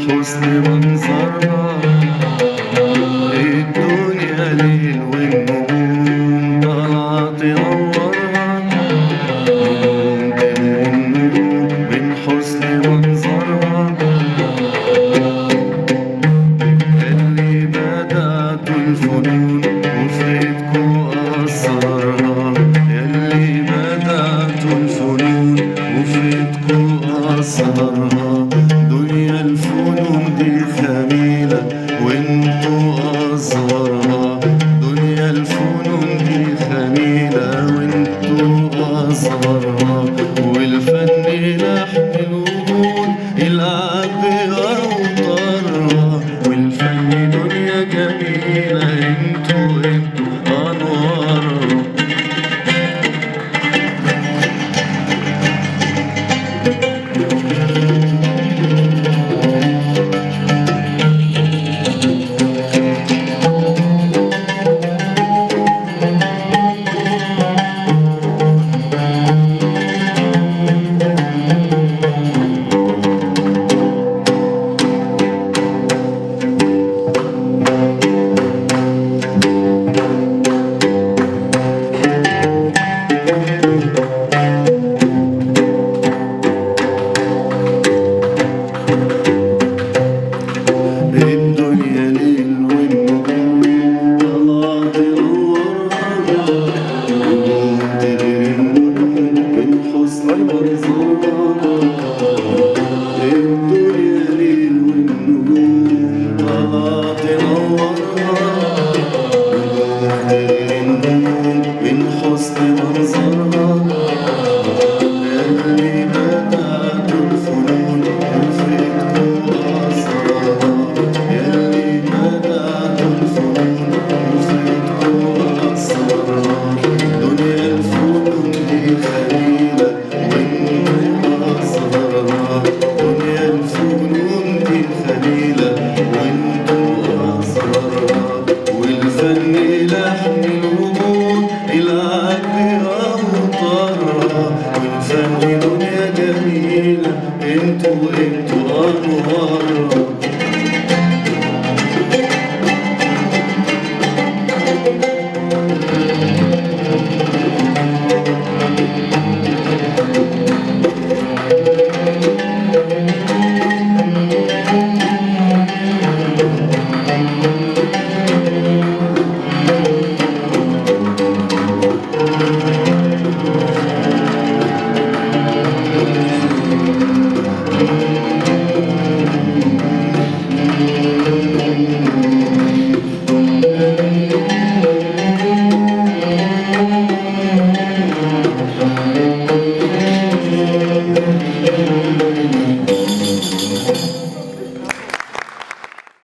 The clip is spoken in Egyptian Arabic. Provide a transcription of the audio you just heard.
حسن منظرها الدنيا ليل والنجوم طالعة تنورها نجوم تدري النجوم من حسن منظرها اللي بدأت الفنون وفيتكو أسرارها يلي بدأت الفنون وفيتكو أسرارها دنيا الفنون دي خميلة وانتو أصغرها دنيا الفنون دي خميلة وانتو أصغرها والفن لحن الوجود العب أوطارها والفن دنيا جميلة انتو انتو أنوارها الدنيا ليل والنجوم طلعت تنورها نجوم تدري النجوم من حسن منظرها الدنيا ليل والنجوم طلعت تنورها نجوم تدري النجوم من حسن منظرها اللي بدأت الفنون وفيتكو أسرارها يلي بدأت الفنون وفيتكو أسرارها دنيا الفنون دي خليلة وانتو أصغرها دنيا الفنون دي خليلة وانتو أصغرها والفن لحن الوجود العب أوطارها والفن دنيا جميلة انتو انتو أنوارها